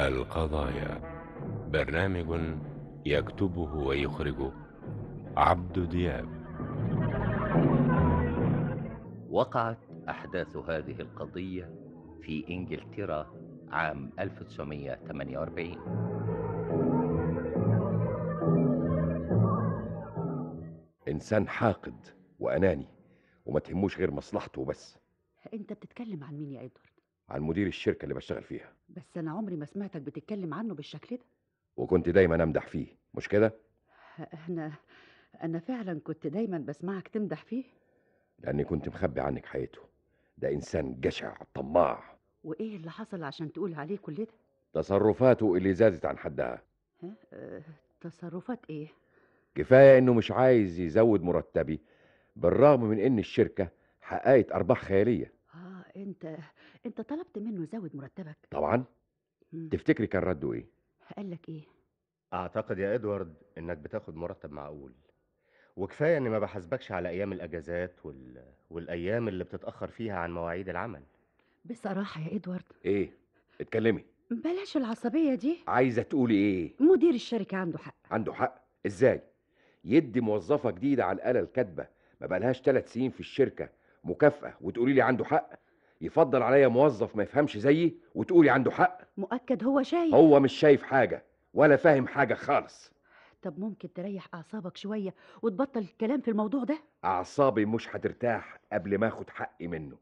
القضايا برنامج يكتبه ويخرجه عبد دياب وقعت أحداث هذه القضية في إنجلترا عام 1948 إنسان حاقد وأناني وما تهموش غير مصلحته وبس انت بتتكلم عن مين يا ادوارد عن مدير الشركة اللي بشتغل فيها بس انا عمري ما سمعتك بتتكلم عنه بالشكل ده وكنت دايما أمدح فيه مش كده؟ انا انا فعلا كنت دايما بسمعك تمدح فيه لأني كنت مخبي عنك حياته ده إنسان جشع طماع وايه اللي حصل عشان تقول عليه كل ده تصرفاته اللي زادت عن حدها ها أه تصرفات ايه كفاية إنه مش عايز يزود مرتبي بالرغم من إن الشركة حققت أرباح خيالية اه انت انت طلبت منه يزود مرتبك طبعا مم. تفتكري كان رده إيه؟ قال لك ايه اعتقد يا ادوارد انك بتاخد مرتب معقول وكفايه اني ما بحاسبكش على ايام الاجازات وال... والايام اللي بتتاخر فيها عن مواعيد العمل بصراحه يا ادوارد إيه؟ اتكلمي بلاش العصبيه دي عايزة تقولي إيه؟ مدير الشركه عنده حق عنده حق إزاي؟ يدي موظفة جديدة على الآلة الكاتبة ما بقالهاش ثلاث سنين في الشركة مكافأة وتقولي لي عنده حق يفضل عليا موظف ما يفهمش زيي وتقولي عنده حق مؤكد هو شايف هو مش شايف حاجة ولا فاهم حاجة خالص طب ممكن تريح اعصابك شويه وتبطل الكلام في الموضوع ده أعصابي مش هترتاح قبل ما أخد حقي منه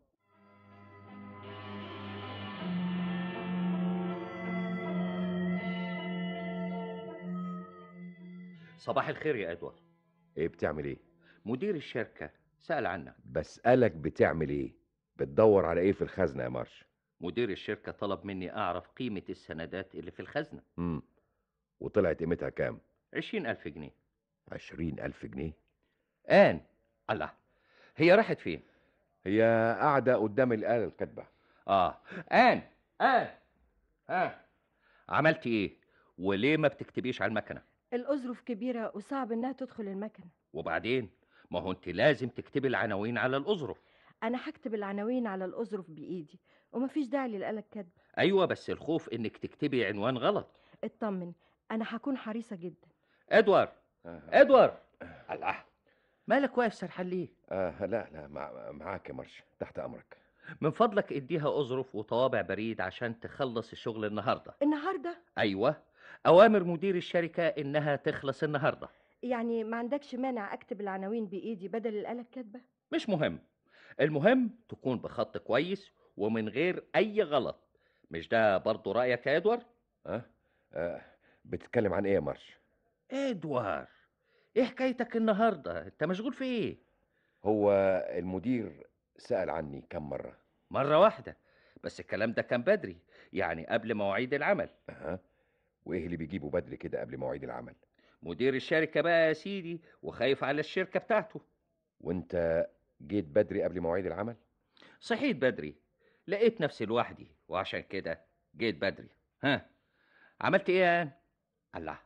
صباح الخير يا إدوارد إيه بتعمل إيه؟ مدير الشركة سأل عنك بسألك بتعمل إيه؟ بتدور على إيه في الخزنة يا مارش؟ مدير الشركة طلب مني أعرف قيمة السندات اللي في الخزنة امم وطلعت قيمتها كام؟ عشرين ألف جنيه عشرين ألف جنيه آن الله هي راحت فين؟ هي قاعدة قدام الآلة الكاتبة آه آن آن ها عملت إيه؟ وليه ما بتكتبيش على المكنة؟ الأظرف كبيرة وصعب إنها تدخل المكنة وبعدين ما هو أنت لازم تكتبي العناوين على الأظرف أنا هكتب العناوين على الأظرف بإيدي ومفيش داعي للآلة الكاتبة أيوة بس الخوف إنك تكتبي عنوان غلط اطمن أنا هكون حريصة جدا إدوارد إدوارد الله مالك واقف سرحان ليه؟ آه لا لا مع معاك يا مارش تحت أمرك من فضلك اديها أظرف وطوابع بريد عشان تخلص الشغل النهاردة النهاردة أيوة أوامر مدير الشركة إنها تخلص النهاردة يعني ما عندكش مانع أكتب العناوين بإيدي بدل الآلة الكاتبة مش مهم المهم تكون بخط كويس ومن غير أي غلط مش ده برضو رأيك يا إدوارد؟ آه؟ آه بتتكلم عن إيه يا مارش؟ إدوارد إيه حكايتك النهاردة؟ أنت مشغول في إيه؟ هو المدير سأل عني كم مرة مرة واحدة بس الكلام ده كان بدري يعني قبل مواعيد العمل أها وإيه اللي بيجيبه بدري كده قبل مواعيد العمل مدير الشركة بقى يا سيدي وخايف على الشركة بتاعته وأنت جيت بدري قبل مواعيد العمل صحيت بدري لقيت نفسي لوحدي وعشان كده جيت بدري ها عملت ايه يا آن؟ الله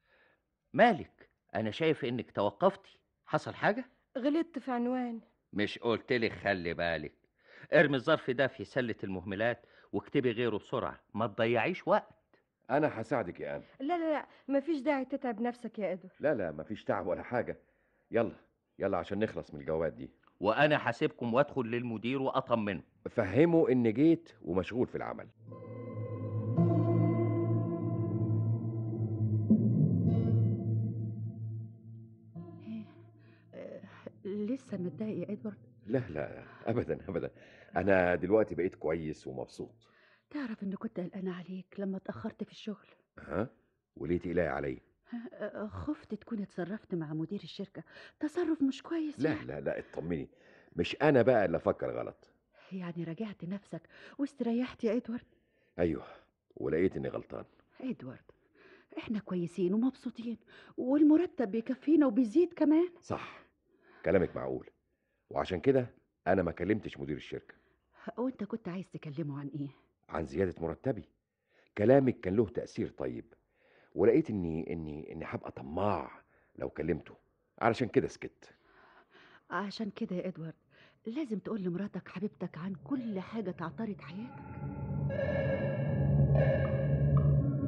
مالك انا شايف انك توقفتي حصل حاجة غلطت في عنوان مش قلت لك خلي بالك ارمي الظرف ده في سلة المهملات واكتبي غيره بسرعة ما تضيعيش وقت أنا هساعدك يا آن لا لا لا مفيش داعي تتعب نفسك يا إدوارد لا لا مفيش تعب ولا حاجة يلا يلا عشان نخلص من الجواد دي وانا حاسبكم وادخل للمدير واطمنه فهمه إن جيت ومشغول في العمل آه، لسه متضايق يا ادوارد لا لا أبدا أبدا أنا دلوقتي بقيت كويس ومبسوط تعرف ان كنت قلقانه عليك لما اتاخرت في الشغل ها وليه تقلقي عليا آه، خفت تكون اتصرفت مع مدير الشركه تصرف مش كويس لا يعني. لا لا اطمني مش أنا بقى اللي أفكر غلط يعني راجعت نفسك واستريحت يا ادوارد أيوه ولقيت إني غلطان ادوارد احنا كويسين ومبسوطين والمرتب بيكفينا وبيزيد كمان صح كلامك معقول وعشان كده أنا ما كلمتش مدير الشركة وانت كنت عايز تكلمه عن ايه عن زيادة مرتبي كلامك كان له تأثير طيب ولقيت إني إني إني هبقى طماع لو كلمته علشان كده سكت عشان كده يا ادوارد لازم تقول لمراتك حبيبتك عن كل حاجه تعترض حياتك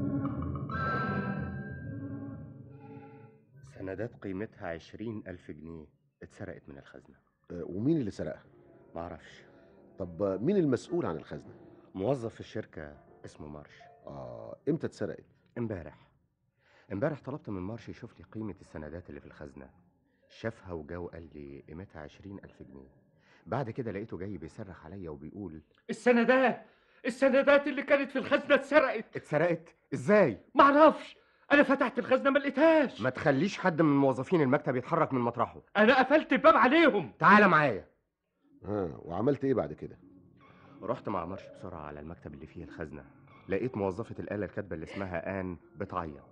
سندات قيمتها عشرين ألف جنيه اتسرقت من الخزنة آه، ومين اللي سرقها معرفش طب آه، مين المسؤول عن الخزنه موظف في الشركة اسمه مارش اه امتى اتسرقت امبارح امبارح طلبت من مارش يشوف لي قيمة السندات اللي في الخزنة شافها وجا وقال لي قيمتها عشرين ألف جنيه بعد كده لقيته جاي بيصرخ عليا وبيقول السندات السندات اللي كانت في الخزنه اتسرقت اتسرقت ازاي معرفش انا فتحت الخزنه ما لقيتهاش ما تخليش حد من موظفين المكتب يتحرك من مطرحه انا قفلت الباب عليهم تعال معايا ها وعملت ايه بعد كده رحت مع مارش بسرعة على المكتب اللي فيه الخزنة لقيت موظفة الآلة الكاتبة اللي اسمها آن بتعيط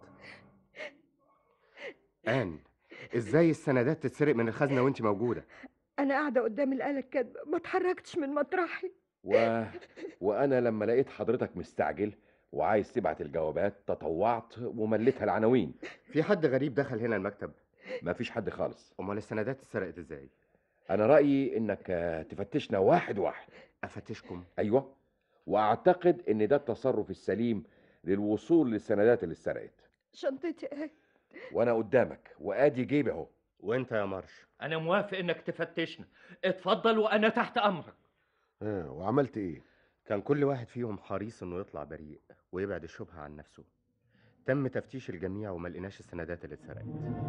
آن ازاي السندات تتسرق من الخزنة وانت موجودة انا قاعده قدام الاله الكاتبه ما اتحركتش من مطرحي و... وانا لما لقيت حضرتك مستعجل وعايز تبعت الجوابات تطوعت ومليتها العناوين في حد غريب دخل هنا المكتب مفيش حد خالص امال السندات اتسرقت ازاي انا رايي انك آه، تفتشنا واحد واحد افتشكم ايوه واعتقد ان ده التصرف السليم للوصول للسندات اللي اتسرقت شنطتي اهي وانا قدامك وادي جيبي اهو وانت يا مارش انا موافق انك تفتشنا اتفضل وانا تحت امرك ها وعملت ايه كان كل واحد فيهم حريص انه يطلع بريء ويبعد الشبهة عن نفسه تم تفتيش الجميع وما لقيناش السندات اللي اتسرقت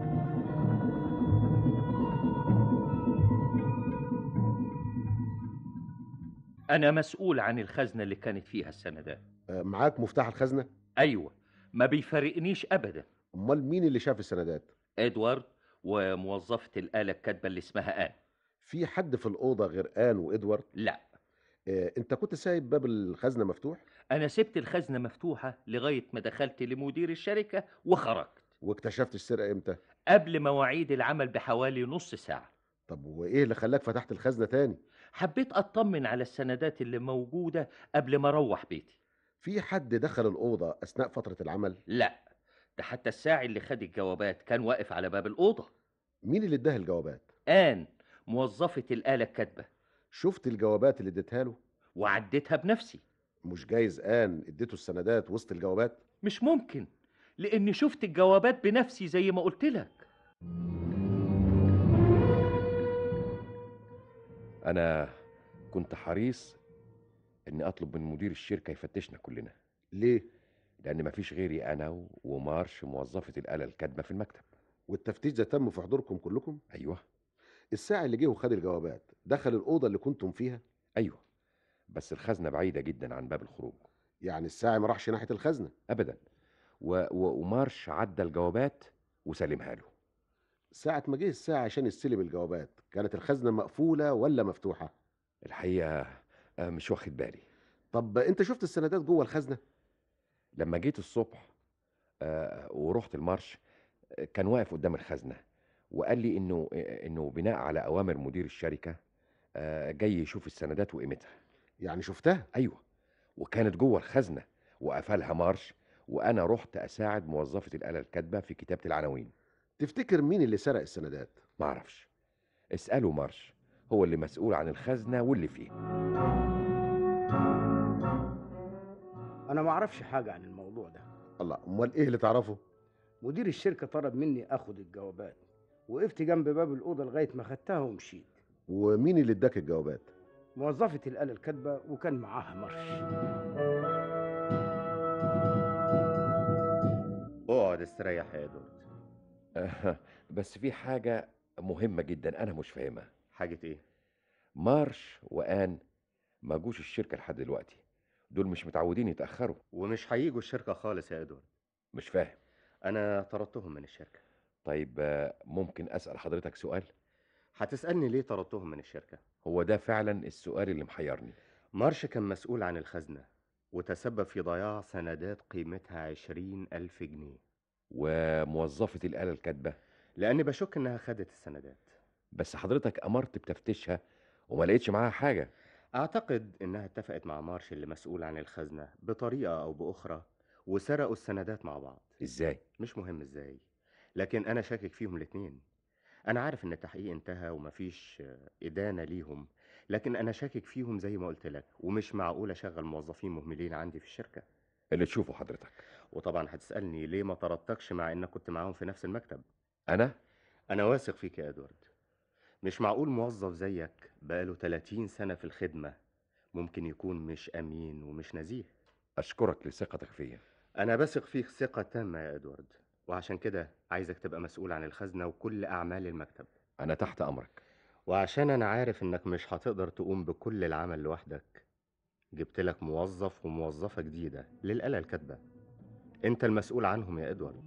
انا مسؤول عن الخزنه اللي كانت فيها السندات آه، معاك مفتاح الخزنه ايوه ما بيفارقنيش ابدا امال مين اللي شاف السندات ادوارد وموظفه الاله الكاتبه اللي اسمها ان في حد في الاوضه غير ان وادوارد لا آه، انت كنت سايب باب الخزنه مفتوح انا سبت الخزنه مفتوحه لغايه ما دخلت لمدير الشركه وخرجت واكتشفت السرقه امتى قبل مواعيد العمل بحوالي نص ساعه طب وايه اللي خلاك فتحت الخزنه تاني حبيت اطمن على السندات اللي موجوده قبل ما اروح بيتي في حد دخل الاوضه اثناء فتره العمل لا ده حتى الساعي اللي خد الجوابات كان واقف على باب الاوضه مين اللي اداها الجوابات ان موظفه الاله الكاتبه شفت الجوابات اللي اديتها له وعديتها بنفسي مش جايز ان اديته السندات وسط الجوابات مش ممكن لاني شفت الجوابات بنفسي زي ما قلت لك انا كنت حريص اني اطلب من مدير الشركه يفتشنا كلنا ليه لان مفيش غيري انا و- ومارش موظفه الاله الكاتبه في المكتب والتفتيش ده تم في حضوركم كلكم ايوه الساعي اللي جه وخد الجوابات دخل الاوضه اللي كنتم فيها ايوه بس الخزنه بعيده جدا عن باب الخروج يعني الساعي ما راحش ناحيه الخزنه ابدا و... و... ومارش عدى الجوابات وسلمها له ساعه ما جه الساعي عشان يستلم الجوابات كانت الخزنه مقفوله ولا مفتوحه الحقيقه آه، مش واخد بالي طب انت شفت السندات جوه الخزنه لما جيت الصبح آه، ورحت المارش آه، كان واقف قدام الخزنه وقال لي انه آه، انه بناء على اوامر مدير الشركه آه، جاي يشوف السندات وقيمتها يعني شفتها ايوه وكانت جوه الخزنه وقفلها مارش وانا رحت اساعد موظفه الاله الكاتبه في كتابه العناوين تفتكر مين اللي سرق السندات معرفش اسالوا مارش هو اللي مسؤول عن الخزنه واللي فيه انا ما اعرفش حاجه عن الموضوع ده الله امال ايه اللي تعرفه مدير الشركه طلب مني اخد الجوابات وقفت جنب باب الاوضه لغايه ما خدتها ومشيت ومين اللي اداك الجوابات موظفه الاله الكاتبه وكان معاها مرش اقعد استريح يا ادوارد آه، بس في حاجه مهمه جدا انا مش فاهمها حاجة ايه مارش وان ما جوش الشركه لحد دلوقتي دول مش متعودين يتاخروا ومش هيجوا الشركة خالص يا ادوارد مش فاهم انا طردتهم من الشركة طيب آه، ممكن اسال حضرتك سؤال هتسألني ليه طردتهم من الشركة هو ده فعلا السؤال اللي محيرني مارش كان مسؤول عن الخزنة وتسبب في ضياع سندات قيمتها عشرين ألف جنيه وموظفه الاله الكاتبه لأني بشك إنها خدت السندات بس حضرتك امرت بتفتيشها وما لقيتش معاها حاجه أعتقد إنها اتفقت مع مارش اللي مسؤول عن الخزنة بطريقة أو بأخرى وسرقوا السندات مع بعض ازاي مش مهم إزاي لكن أنا شاكك فيهم الاتنين أنا عارف إن التحقيق انتهى ومفيش آه، إدانة ليهم لكن أنا شاكك فيهم زي ما قلت لك ومش معقول أشغل موظفين مهملين عندي في الشركة اللي تشوفه حضرتك وطبعا هتسألني ليه ما طردتكش مع إنك كنت معاهم في نفس المكتب انا أنا واثق فيك يا إدوارد مش معقول موظف زيك بقاله 30 سنة في الخدمة ممكن يكون مش أمين ومش نزيه اشكرك لثقتك فيا أنا بثق فيك ثقة تامة يا إدوارد وعشان كده عايزك تبقى مسؤول عن الخزنة وكل أعمال المكتب انا تحت امرك وعشان أنا عارف إنك مش هتقدر تقوم بكل العمل لوحدك جبت لك موظف وموظفة جديدة للآلة الكاتبة أنت المسؤول عنهم يا إدوارد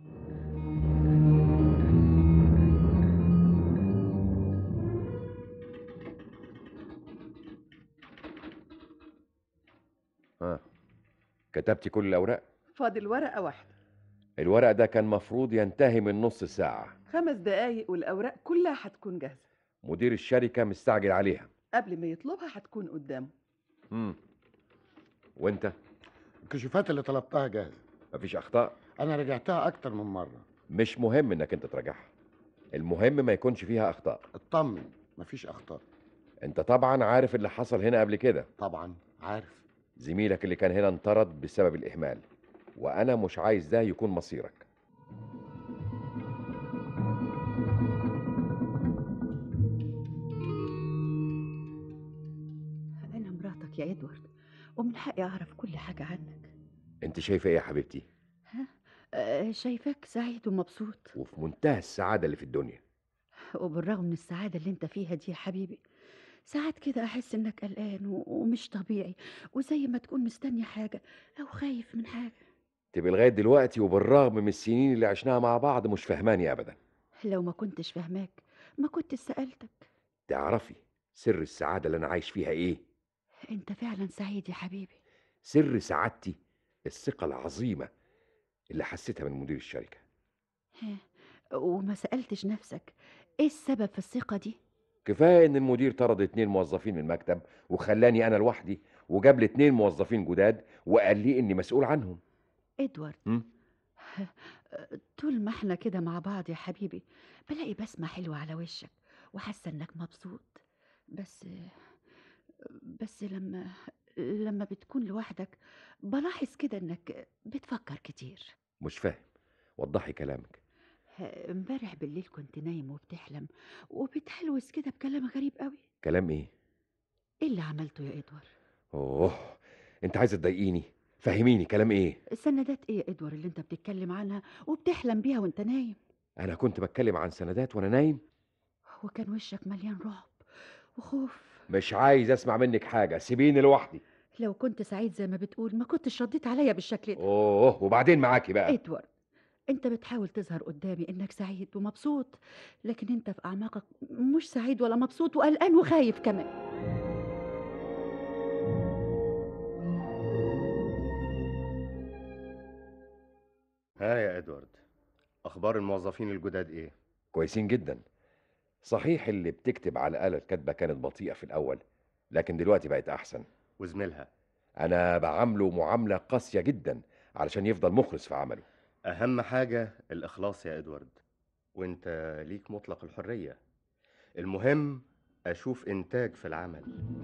ها كتبتي كل الاوراق فاضل ورقة واحدة الورق ده كان مفروض ينتهي من نص ساعه خمس دقايق والأوراق كلها هتكون جاهزة مدير الشركه مستعجل عليها قبل ما يطلبها هتكون قدامه امم وانت الكشوفات اللي طلبتها جاهزة مفيش اخطاء أنا رجعتها أكتر من مرة مش مهم انك انت تراجعها المهم ما يكونش فيها اخطاء اطمن مفيش أخطاء انت طبعا عارف اللي حصل هنا قبل كده طبعا عارف زميلك اللي كان هنا انطرد بسبب الاهمال وانا مش عايز ده يكون مصيرك أنا مراتك يا إدوارد ومن حقي أعرف كل حاجة عنك انت شايفه ايه يا حبيبتي أه، شايفاك سعيد ومبسوط وفي منتهى السعاده اللي في الدنيا وبالرغم من السعادة اللي انت فيها دي يا حبيبي ساعات كده أحس إنك قلقان و- ومش طبيعي وزي ما تكون مستني حاجة أو خايف من حاجة تبقى لغايه دلوقتي وبالرغم من السنين اللي عشناها مع بعض مش فهماني ابدا لو ما كنتش فاهماك ما كنت سألتك تعرفي سر السعاده اللي انا عايش فيها ايه انت فعلا سعيد يا حبيبي سر سعادتي الثقه العظيمه اللي حسيتها من مدير الشركه ها، وما سألتش نفسك ايه السبب في الثقة دي كفايه ان المدير طرد اتنين موظفين من المكتب وخلاني انا لوحدي وجاب لي اتنين موظفين جداد وقال لي اني مسؤول عنهم ادوارد مم. طول ما احنا كده مع بعض يا حبيبي بلاقي بسمة حلوة على وشك وحاسة انك مبسوط بس بس لما لما بتكون لوحدك بلاحظ كده انك بتفكر كتير مش فاهم وضحي كلامك امبارح بالليل كنت نايم وبتحلم وبتهلوس كده بكلام غريب قوي كلام ايه ايه اللي عملته يا ادوار اوه انت عايزه تضايقيني فهميني كلام ايه سندات ايه يا ادوار اللي انت بتتكلم عنها وبتحلم بيها وانت نايم انا كنت بتكلم عن سندات وانا نايم وكان وشك مليان رعب وخوف مش عايز اسمع منك حاجه سيبيني لوحدي لو كنت سعيد زي ما بتقول ما كنتش رديت عليا بالشكل ده اوه وبعدين معاكي بقى ادوارد انت بتحاول تظهر قدامي انك سعيد ومبسوط لكن انت في اعماقك مش سعيد ولا مبسوط وقلقان وخايف كمان ها يا إدوارد أخبار الموظفين الجداد إيه؟ كويسين جدا صحيح اللي بتكتب على الآلة الكاتبة كانت بطيئة في الأول لكن دلوقتي بقت أحسن وزميلها أنا بعامله معاملة قاسية جدا علشان يفضل مخلص في عمله أهم حاجة الإخلاص يا إدوارد وأنت ليك مطلق الحرية المهم أشوف إنتاج في العمل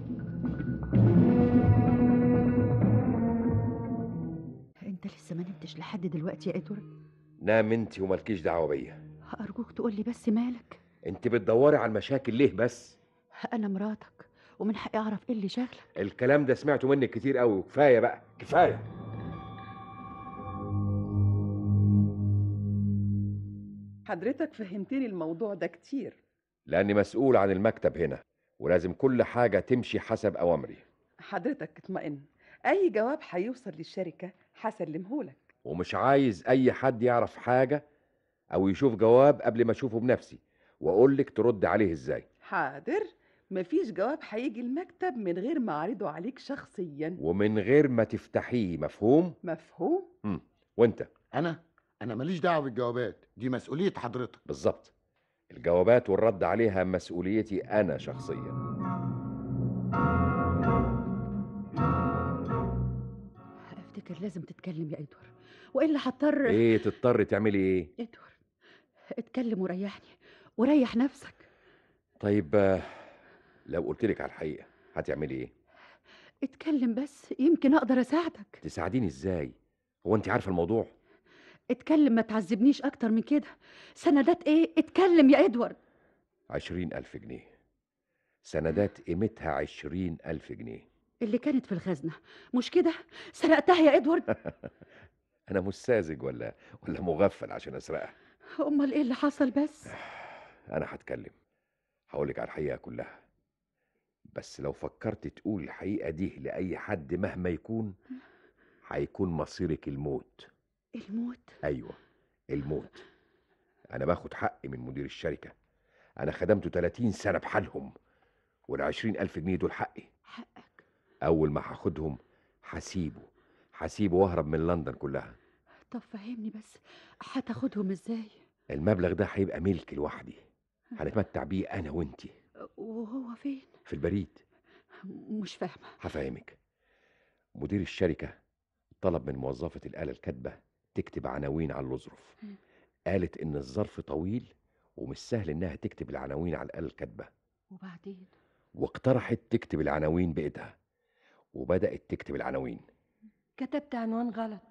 انت لسه ما نمتش لحد دلوقتي يا ادوارد نام انت ومالكيش دعوة بيا ارجوك تقول لي بس مالك انت بتدوري على المشاكل ليه بس انا مراتك ومن حقي اعرف ايه اللي شغلك الكلام ده سمعته منك كتير قوي وكفاية بقى كفاية حضرتك فهمتني الموضوع ده كتير لأني مسؤول عن المكتب هنا ولازم كل حاجة تمشي حسب أوامري حضرتك اطمئن أي جواب هيوصل للشركة هسلمهولك ومش عايز أي حد يعرف حاجة أو يشوف جواب قبل ما أشوفه بنفسي وأقول لك ترد عليه إزاي حاضر مفيش جواب هيجي المكتب من غير ما أعرضه عليك شخصيا ومن غير ما تفتحيه مفهوم مفهوم؟ مم. وأنت أنا أنا ماليش دعوة بالجوابات دي مسؤولية حضرتك بالظبط الجوابات والرد عليها مسؤوليتي أنا شخصيا افتكر لازم تتكلم يا ادوار والا هضطر إيه تضطر تعملي إيه ادوار اتكلم وريحني وريح نفسك طيب آه، لو قلت لك على الحقيقة هتعملي إيه اتكلم بس يمكن اقدر اساعدك تساعديني إزاي هو أنت عارفة الموضوع اتكلم ما تعذبنيش اكتر من كده سندات ايه اتكلم يا ادوارد عشرين ألف جنيه سندات قيمتها عشرين ألف جنيه اللي كانت في الخزنه مش كده سرقتها يا ادوارد أنا مش ساذج ولا ولا مغفل عشان أسرقها امال ايه اللي حصل بس أنا هتكلم هقولك على الحقيقة كلها بس لو فكرت تقول الحقيقة دي لأي حد مهما يكون هيكون مصيرك الموت الموت أيوة الموت أنا باخد حقي من مدير الشركة أنا خدمته 30 سنة بحالهم والعشرين ألف جنيه دول حقي حقك أول ما هاخدهم هسيبه هسيبه وأهرب من لندن كلها طب فهمني بس هتاخدهم ازاي المبلغ ده هيبقى ملك لوحدي هنتمتع بيه أنا وإنتي وهو فين في البريد مش فاهمه هفهمك مدير الشركة طلب من موظفة الآلة الكاتبة تكتب عناوين على الأظرف مم. قالت إن الظرف طويل ومش سهل إنها تكتب العناوين على الآلة الكاتبة وبعدين واقترحت تكتب العناوين بإيدها وبدأت تكتب العناوين كتبت عنوان غلط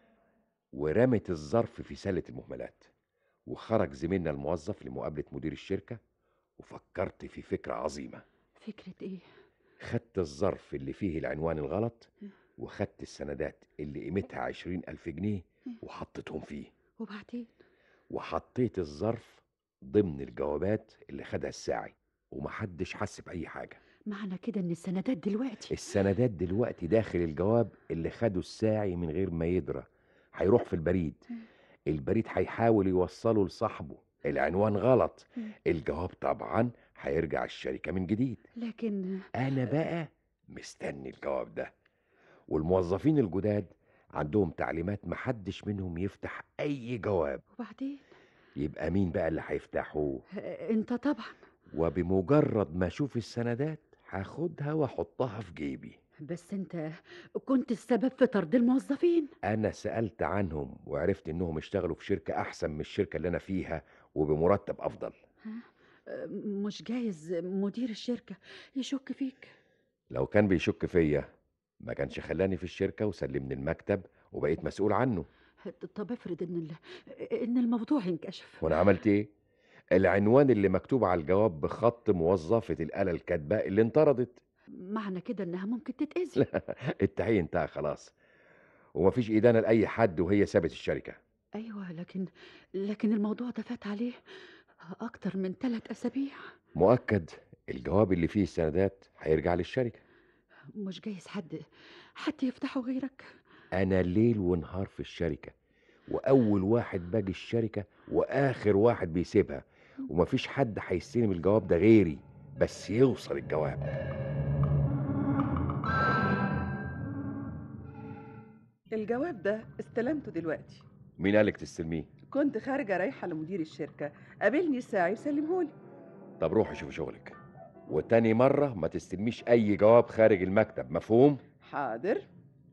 ورمت الظرف في سلة المهملات وخرج زميلنا الموظف لمقابلة مدير الشركة وفكرت في فكرة عظيمة فكره ايه خدت الظرف اللي فيه العنوان الغلط وخدت السندات اللي قيمتها عشرين ألف جنيه وحطيتهم فيه وبعدين وحطيت الظرف ضمن الجوابات اللي خدها الساعي ومحدش حس بأي حاجة معنى كده ان السندات دلوقتي السندات دلوقتي داخل الجواب اللي خده الساعي من غير ما يدرى هيروح في البريد البريد هيحاول يوصله لصاحبه العنوان غلط الجواب طبعا هيرجع الشركة من جديد لكن أنا بقى مستني الجواب ده والموظفين الجداد عندهم تعليمات محدش منهم يفتح أي جواب وبعدين يبقى مين بقى اللي هيفتحه آه، انت طبعا وبمجرد ما أشوف السندات هاخدها وأحطها في جيبي بس انت كنت السبب في طرد الموظفين أنا سألت عنهم وعرفت إنهم اشتغلوا في شركة أحسن من الشركة اللي أنا فيها وبمرتب أفضل آه، مش جايز مدير الشركة يشك فيك لو كان بيشك فيا ما كانش خلاني في الشركة وسلمني المكتب وبقيت مسؤول عنه طب افرض ان ال... ان الموضوع انكشف وأنا عملت إيه؟ العنوان اللي مكتوب على الجواب بخط موظفة الآلة الكاتبة اللي انطردت معنى كده انها ممكن تتأذي التحقيق انتهى خلاص ومفيش إدانة لأي حد وهي سابت الشركة ايوه لكن لكن الموضوع ده فات عليه اكتر من ثلاث اسابيع مؤكد الجواب اللي فيه السندات هيرجع للشركة مش جايز حد حد يفتحه غيرك أنا ليل ونهار في الشركة وأول واحد باجي الشركة وآخر واحد بيسيبها ومفيش حد هيستلم الجواب ده غيري بس يوصل الجواب الجواب ده استلمته دلوقتي مين قالك تستلميه؟ كنت خارجة رايحة لمدير الشركة قابلني الساعي وسلمهولي طب روحي شوفي شغلك وتاني مرة ما تستلميش أي جواب خارج المكتب مفهوم؟ حاضر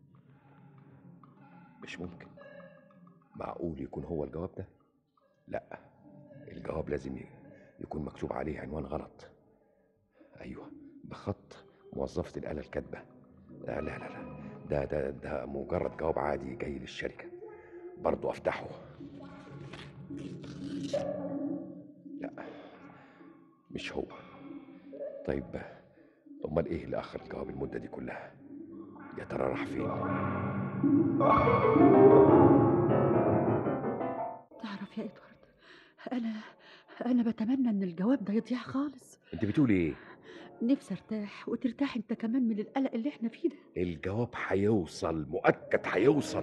مش ممكن معقول يكون هو الجواب ده؟ لا الجواب لازم ي- يكون مكتوب عليه عنوان غلط أيوه بخط موظفة الآلة الكاتبة لا لا لا لا ده ده ده مجرد جواب عادي جاي للشركة برضه أفتحه لا مش هو طيب أمال إيه اللي أخر الجواب المدة دي كلها؟ يا ترى راح فين؟ تعرف يا ادوارد انا انا بتمنى ان الجواب ده يضيع خالص أنت بتقولي إيه؟ نفسي ارتاح وترتاح انت كمان من القلق اللي احنا فيه ده الجواب هيوصل مؤكد هيوصل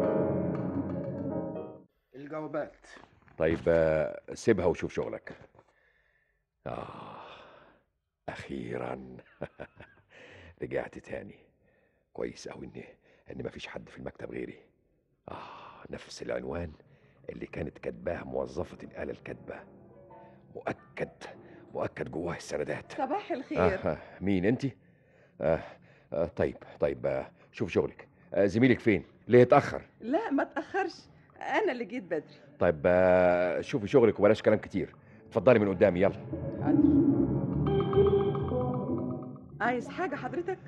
الجوابات طيب آه، سيبها وشوف شغلك آه أخيرا رجعت تاني كويس أوي إن إن مفيش حد في المكتب غيري آه نفس العنوان اللي كانت كاتباه موظفة الآلة الكاتبة مؤكد مؤكد جواه السندات صباح الخير آه آه، مين أنت؟ آه آه طيب طيب آه شوف شغلك آه زميلك فين؟ ليه اتأخر؟ لا ما تأخرش أنا اللي جيت بدري طيب آه، شوفي شغلك وبلاش كلام كتير اتفضلي من قدامي يلا عايز حاجة حضرتك؟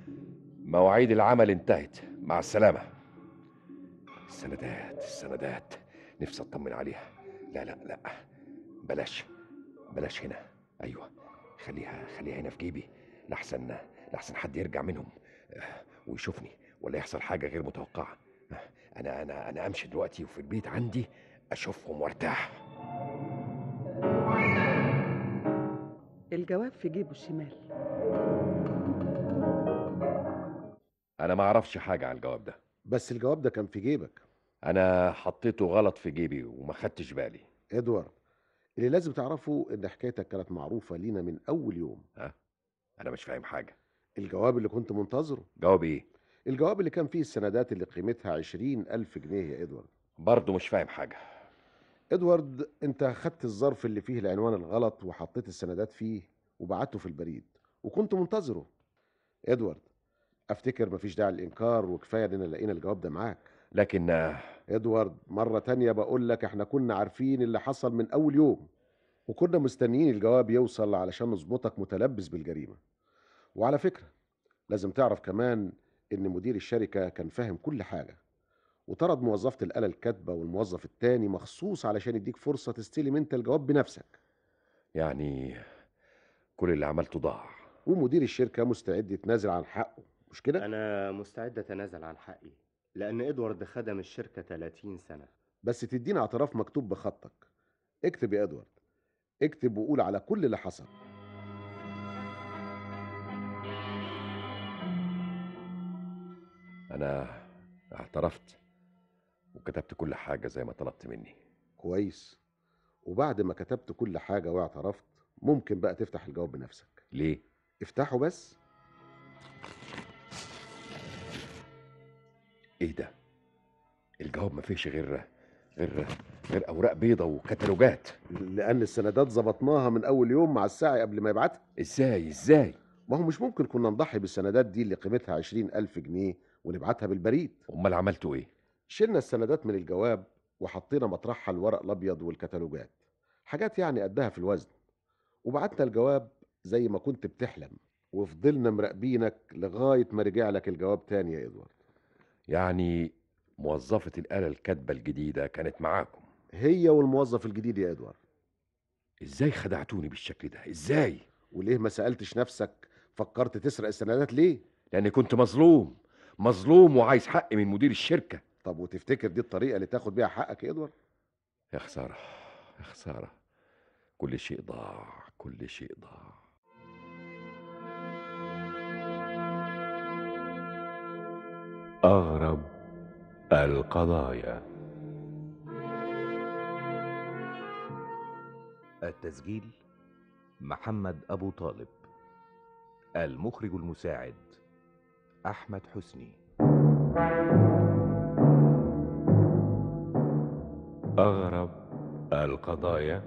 مواعيد العمل انتهت مع السلامة السندات السندات نفسي اطمن عليها لا لا لا بلاش بلاش هنا ايوه خليها خليها هنا في جيبي لحسن لحسن حد يرجع منهم آه، ويشوفني ولا يحصل حاجه غير متوقعه آه، انا انا انا امشي دلوقتي وفي البيت عندي اشوفهم وارتاح الجواب في جيبه الشمال انا ما اعرفش حاجه عن الجواب ده بس الجواب ده كان في جيبك انا حطيته غلط في جيبي وما خدتش بالي ادوارد اللي لازم تعرفه ان حكايتك كانت معروفة لينا من اول يوم انا مش فاهم حاجه الجواب اللي كنت منتظره جواب ايه الجواب اللي كان فيه السندات اللي قيمتها عشرين ألف جنيه يا ادوارد برضه مش فاهم حاجه ادوارد انت خدت الظرف اللي فيه العنوان الغلط وحطيت السندات فيه وبعته في البريد وكنت منتظره ادوارد افتكر مفيش داعي للانكار وكفايه اننا لقينا الجواب ده معاك لكن آه، ادوارد مرة تانية بقول لك احنا كنا عارفين اللي حصل من اول يوم وكنا مستنيين الجواب يوصل علشان نظبطك متلبس بالجريمة وعلى فكرة لازم تعرف كمان ان مدير الشركة كان فاهم كل حاجة وطرد موظفة الآلة الكاتبة والموظف التاني مخصوص علشان يديك فرصة تستلم انت الجواب بنفسك يعني كل اللي عملته ضاع ومدير الشركة مستعد يتنازل عن حقه مش كده؟ انا مستعد اتنازل عن حقي لان ادوارد خدم الشركه 30 سنه بس تدينا اعتراف مكتوب بخطك اكتب يا ادوارد اكتب وقول على كل اللي حصل انا اعترفت وكتبت كل حاجه زي ما طلبت مني كويس وبعد ما كتبت كل حاجة واعترفت ممكن بقى تفتح الجواب بنفسك ليه افتحه بس ايه ده الجواب ما فيش غير غير غير اوراق بيضة وكتالوجات لأن السندات ظبطناها من أول يوم مع الساعي قبل ما يبعتها ازاي ازاي ما هو مش ممكن كنا نضحي بالسندات دي اللي قيمتها عشرين ألف جنيه ونبعتها بالبريد امال عملتوا ايه شلنا السندات من الجواب وحطينا مطرحها الورق الأبيض والكتالوجات حاجات يعني قدها في الوزن وبعتنا الجواب زي ما كنت بتحلم وفضلنا مراقبينك لغاية ما رجع لك الجواب تاني يا إدوارد يعني موظفة الآلة الكاتبة الجديدة كانت معاكم هي والموظف الجديد يا إدوارد ازاي خدعتوني بالشكل ده ازاي وليه ما سألتش نفسك فكرت تسرق السندات ليه لاني كنت مظلوم مظلوم وعايز حقي من مدير الشركة طب وتفتكر دي الطريقة اللي تاخد بيها حقك يا إدوارد يا خسارة يا خسارة كل شيء ضاع كل شيء ضاع أغرب القضايا التسجيل محمد أبو طالب المخرج المساعد أحمد حسني أغرب القضايا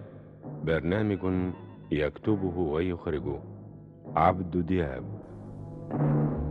برنامج يكتبه ويخرجه عبد دياب